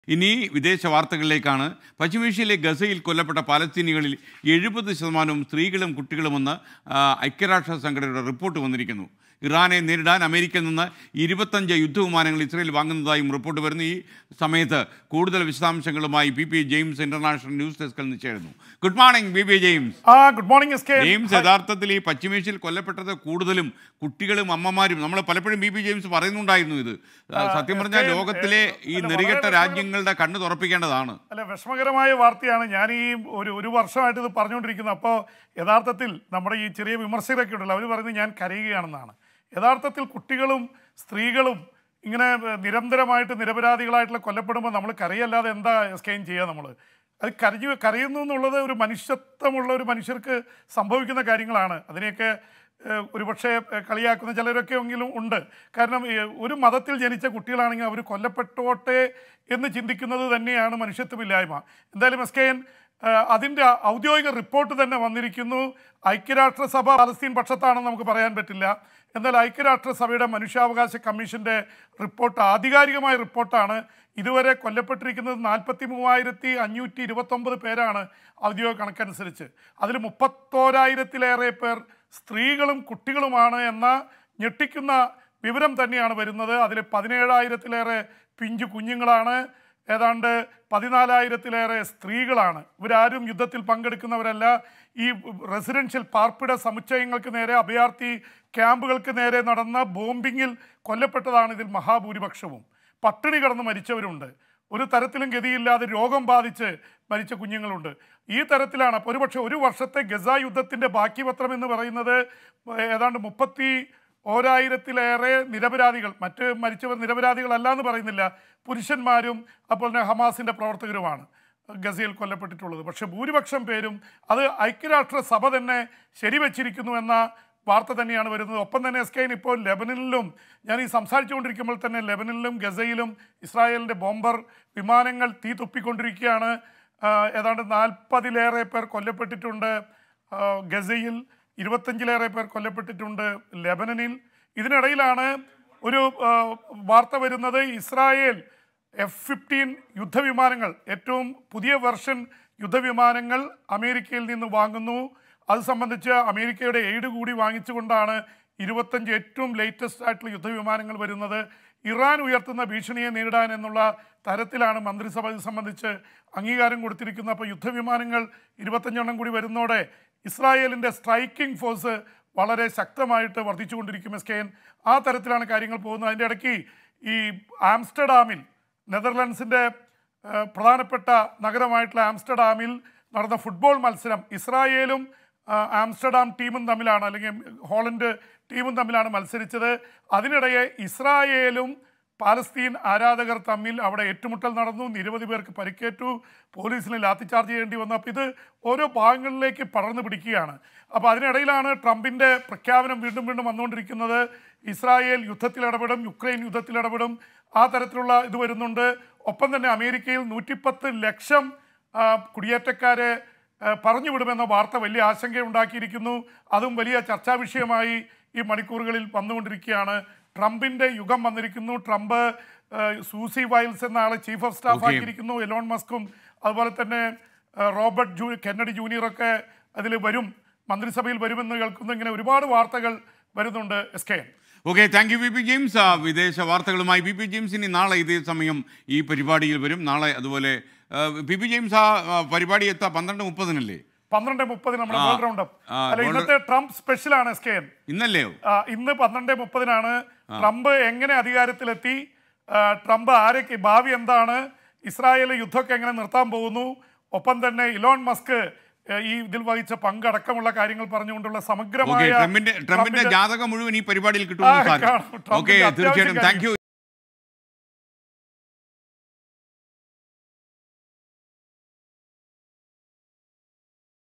ഇനി വിദേശ വാർത്തകളിലേക്കാണ് പശ്ചിമേഷ്യയിലെ ഗസയിൽ കൊല്ലപ്പെട്ട പാലസ്തീനികളിൽ എഴുപത് ശതമാനവും സ്ത്രീകളും കുട്ടികളുമെന്ന് ആ, ഐക്യരാഷ്ട്ര സംഘടനയുടെ റിപ്പോർട്ട് വന്നിരിക്കുന്നു ഇറാനെ നേരിടാൻ അമേരിക്കയിൽ നിന്ന് ഇരുപത്തഞ്ച് യുദ്ധവിമാനങ്ങൾ ഇസ്രയേൽ വാങ്ങുന്നതായും റിപ്പോർട്ട് വരുന്നു ഈ സമയത്ത് കൂടുതൽ വിശദാംശങ്ങളുമായി B P James international news ഡെസ്കിൽ നിന്ന് ചേരുന്നു good morning B P James ആ good morning S K James യഥാർത്ഥത്തിൽ ഈ പശ്ചിമേഷ്യയിൽ കൊല്ലപ്പെട്ടത് കൂടുതലും കുട്ടികളും അമ്മമാരും നമ്മൾ പലപ്പോഴും ബി പി ജെയിംസ് പറയുന്നുണ്ടായിരുന്നു ഇത് സത്യം പറഞ്ഞാൽ എസ് കെ, ലോകത്തിലെ ഈ അല്ല, നെറികെട്ട വളരെ രാജ്യങ്ങളുടെ കണ്ണ് തുറപ്പിക്കേണ്ടതാണ് അല്ല വിഷമകരമായ വാർത്തയാണ് ഞാൻ ഈ ഒരു ഒരു വർഷമായിട്ട് ഇത് പറഞ്ഞുകൊണ്ടിരിക്കുന്നത് അപ്പോൾ യഥാർത്ഥത്തിൽ നമ്മുടെ ഈ ചെറിയ വിമർശകരൊക്കെ ഉണ്ടല്ലോ അവർ പറയുന്നത് ഞാൻ കരയുകയാണെന്നാണ് യഥാർത്ഥത്തിൽ കുട്ടികളും സ്ത്രീകളും ഇങ്ങനെ നിരന്തരമായിട്ട് നിരപരാധികളായിട്ടുള്ള കൊല്ലപ്പെടുമ്പോൾ നമ്മൾ കരയല്ലാതെ എന്താ സ്കെയിൻ ചെയ്യുക നമ്മൾ അത് കരഞ്ഞു കരയുന്നു എന്നുള്ളത് ഒരു മനുഷ്യത്വമുള്ള ഒരു മനുഷ്യർക്ക് സംഭവിക്കുന്ന കാര്യങ്ങളാണ് അതിനെയൊക്കെ ഏഹ്, ഒരുപക്ഷെ ഏഹ്, കളിയാക്കുന്ന ചിലരൊക്കെ എങ്കിലും ഉണ്ട് കാരണം ഈ ഒരു മതത്തിൽ ജനിച്ച കുട്ടികളാണെങ്കിൽ അവർ കൊല്ലപ്പെട്ടോട്ടെ എന്ന് ചിന്തിക്കുന്നത് തന്നെയാണ് മനുഷ്യത്വമില്ലായ്മ എന്തായാലും എസ് കെ എൻ അതിൻ്റെ ഔദ്യോഗിക റിപ്പോർട്ട് തന്നെ വന്നിരിക്കുന്നു ഐക്യരാഷ്ട്രസഭ പലസ്തീൻ പക്ഷത്താണെന്ന് നമുക്ക് പറയാൻ പറ്റില്ല എന്നാൽ ഐക്യരാഷ്ട്രസഭയുടെ മനുഷ്യാവകാശ കമ്മീഷന്റെ റിപ്പോർട്ട് ആധികാരികമായ റിപ്പോർട്ടാണ് ഇതുവരെ കൊല്ലപ്പെട്ടിരിക്കുന്നത് നാൽപ്പത്തി മൂവായിരത്തി അഞ്ഞൂറ്റി ഇരുപത്തൊമ്പത് പേരാണ് ഔദ്യോഗിക കണക്കനുസരിച്ച് അതിൽ മുപ്പത്തോരായിരത്തിലേറെ പേർ സ്ത്രീകളും കുട്ടികളുമാണ് എന്ന ഞെട്ടിക്കുന്ന വിവരം തന്നെയാണ് വരുന്നത് അതിൽ പതിനേഴായിരത്തിലേറെ പിഞ്ചു കുഞ്ഞുങ്ങളാണ് ഏതാണ്ട് പതിനാലായിരത്തിലേറെ സ്ത്രീകളാണ് ഇവരാരും യുദ്ധത്തിൽ പങ്കെടുക്കുന്നവരല്ല ഈ റെസിഡൻഷ്യൽ പാർപ്പിട സമുച്ചയങ്ങൾക്ക് നേരെ അഭയാർത്ഥി ക്യാമ്പുകൾക്ക് നേരെ നടന്ന ബോംബിങ്ങിൽ കൊല്ലപ്പെട്ടതാണ് ഇതിൽ മഹാഭൂരിപക്ഷവും പട്ടിണി കിടന്ന് മരിച്ചവരുണ്ട് ഒരു തരത്തിലും ഗതിയില്ലാതെ രോഗം ബാധിച്ച് മരിച്ച കുഞ്ഞുങ്ങളുണ്ട് ഈ തരത്തിലാണ് അപ്പോൾ ഒരുപക്ഷെ ഒരു വർഷത്തെ ഗസ യുദ്ധത്തിൻ്റെ ബാക്കി പത്രം എന്ന് പറയുന്നത് ഏതാണ്ട് മുപ്പത്തി ഓരായിരത്തിലേറെ നിരപരാധികൾ മറ്റ് മരിച്ചവർ നിരപരാധികളല്ല എന്ന് പറയുന്നില്ല പുരുഷന്മാരും അപ്പോൾ തന്നെ ഹമാസിൻ്റെ പ്രവർത്തകരുമാണ് ഗസയിൽ കൊല്ലപ്പെട്ടിട്ടുള്ളത് പക്ഷേ ഭൂരിപക്ഷം പേരും അത് ഐക്യരാഷ്ട്ര സഭ തന്നെ ശരിവച്ചിരിക്കുന്നു എന്ന വാർത്ത തന്നെയാണ് വരുന്നത് ഒപ്പം തന്നെ എസ് കെയിൻ ഇപ്പോൾ ലെബനനിലും ഞാൻ ഈ സംസാരിച്ചുകൊണ്ടിരിക്കുമ്പോൾ തന്നെ ലെബനനിലും ഗസയിലും ഇസ്രായേലിൻ്റെ ബോംബർ വിമാനങ്ങൾ തീ തുപ്പിക്കൊണ്ടിരിക്കുകയാണ് ആ, ഏതാണ്ട് നാൽപ്പതിലേറെ പേർ കൊല്ലപ്പെട്ടിട്ടുണ്ട് ആ, ഗസയിൽ ഇരുപത്തഞ്ചിലേറെ പേർ കൊല്ലപ്പെട്ടിട്ടുണ്ട് ലെബനനിൽ ഇതിനിടയിലാണ് ഒരു ആ, വാർത്ത വരുന്നത് ഇസ്രായേൽ എഫ് ഫിഫ്റ്റീൻ യുദ്ധവിമാനങ്ങൾ ഏറ്റവും പുതിയ വെർഷൻ യുദ്ധവിമാനങ്ങൾ അമേരിക്കയിൽ നിന്ന് വാങ്ങുന്നു അത് സംബന്ധിച്ച് അമേരിക്കയുടെ എയ്ഡ് കൂടി വാങ്ങിച്ചുകൊണ്ടാണ് ഇരുപത്തഞ്ച് ഏറ്റവും ലേറ്റസ്റ്റ് ആയിട്ടുള്ള യുദ്ധവിമാനങ്ങൾ വരുന്നത് ഇറാൻ ഉയർത്തുന്ന ഭീഷണിയെ നേരിടാൻ എന്നുള്ള തരത്തിലാണ് മന്ത്രിസഭ ഇത് സംബന്ധിച്ച് അംഗീകാരം കൊടുത്തിരിക്കുന്നത് അപ്പോൾ യുദ്ധവിമാനങ്ങൾ ഇരുപത്തഞ്ചെണ്ണം കൂടി വരുന്നതോടെ ഇസ്രായേലിൻ്റെ സ്ട്രൈക്കിംഗ് ഫോഴ്സ് വളരെ ശക്തമായിട്ട് വർദ്ധിച്ചുകൊണ്ടിരിക്കും എസ് കെ എൻ ആ തരത്തിലാണ് കാര്യങ്ങൾ പോകുന്നത് അതിൻ്റെ ഇടയ്ക്ക് ഈ ആംസ്റ്റർഡാമിൽ നെതർലൻഡ്സിൻ്റെ ഏഹ്, പ്രധാനപ്പെട്ട നഗരമായിട്ടുള്ള ആംസ്റ്റർഡാമിൽ നടന്ന ഫുട്ബോൾ മത്സരം ഇസ്രായേലും ആ, ആംസ്റ്റർഡാം ടീമും തമ്മിലാണ് അല്ലെങ്കിൽ ഹോളണ്ട് ടീമും തമ്മിലാണ് മത്സരിച്ചത് അതിനിടയെ ഇസ്രായേലും പാലസ്തീൻ ആരാധകർ തമ്മിൽ അവിടെ ഏറ്റുമുട്ടൽ നടന്നു നിരവധി പേർക്ക് പരിക്കേറ്റു പോലീസിന് ലാത്തിച്ചാർജ് ചെയ്യേണ്ടി വന്നു അപ്പോൾ ഇത് ഓരോ ഭാഗങ്ങളിലേക്ക് പടർന്നു പിടിക്കുകയാണ് അപ്പോൾ അതിനിടയിലാണ് ട്രംപിൻ്റെ പ്രഖ്യാപനം വീണ്ടും വീണ്ടും വന്നുകൊണ്ടിരിക്കുന്നത് ഇസ്രായേൽ യുദ്ധത്തിൽ ഇടപെടും യുക്രൈൻ യുദ്ധത്തിൽ ഇടപെടും ആ തരത്തിലുള്ള ഇത് വരുന്നുണ്ട് ഒപ്പം തന്നെ അമേരിക്കയിൽ നൂറ്റിപ്പത്ത് ലക്ഷം ആ, കുടിയേറ്റക്കാരെ ആ, പറഞ്ഞു വിടുമെന്ന വാർത്ത വലിയ ആശങ്കയുണ്ടാക്കിയിരിക്കുന്നു അതും വലിയ ചർച്ചാ വിഷയമായി ഈ മണിക്കൂറുകളിൽ വന്നുകൊണ്ടിരിക്കുകയാണ് ട്രംപിന്റെ യുഗം വന്നിരിക്കുന്നു ട്രംപ് ആ, സൂസി വൈൽസ് എന്ന ആളെ ചീഫ് ഓഫ് സ്റ്റാഫ് Okay. ആക്കിയിരിക്കുന്നു എലോൺ മസ്കും അതുപോലെ തന്നെ ആ, റോബർട്ട് ജൂ കെന്നഡി ജൂനിയറൊക്കെ അതിൽ വരും മന്ത്രിസഭയിൽ വരുമെന്ന് കേൾക്കുന്നു ഇങ്ങനെ ഒരുപാട് വാർത്തകൾ വരുന്നുണ്ട് S K okay thank you B P James ആ, വിദേശ വാർത്തകളുമായി ബി പി ജെയിംസ് ഇനി നാളെ ഇതേ സമയം ഈ പരിപാടിയിൽ വരും നാളെ അതുപോലെ ആ, ബി പി ജെയിംസ് ആ ആ, പരിപാടി എത്താ പന്ത്രണ്ട് മുപ്പതിനല്ലേ പന്ത്രണ്ട് മുപ്പതിന് നമ്മുടെ ആ, വേൾഡ് റൗണ്ട് അപ്പ് ആ, അല്ല വേൾഡ് ഇന്നത്തെ ട്രംപ് സ്പെഷ്യലാണ് എസ് കെ എൻ ഇന്നല്ലയോ ആ, ഇന്ന് പന്ത്രണ്ട് മുപ്പതിനാണ് ട്രംപ് എങ്ങനെ അധികാരത്തിലെത്തി ആ, ട്രംപ് ആരൊക്കെ ഭാവി എന്താണ് ഇസ്രായേൽ യുദ്ധമൊക്കെ എങ്ങനെ നിർത്താൻ പോകുന്നു ഒപ്പം തന്നെ ഇലോൺ മസ്ക് ഏ, ഈ ഇതിൽ വഹിച്ച പങ്കടക്കമുള്ള കാര്യങ്ങൾ പറഞ്ഞുകൊണ്ടുള്ള ഓക്കെ സമഗ്രമായ ട്രംപിന്റെ ട്രംപിന്റെ ട്രംപിന്റെ- ജാതകം മുഴുവൻ ഈ പരിപാടിയിൽ ആ, കിട്ടുമെന്ന് സാരം കാണും. ട്രംപിന്റെ ഓക്കെ അത്യാവശ്യം തീർച്ചയായിട്ടും താങ്ക് യു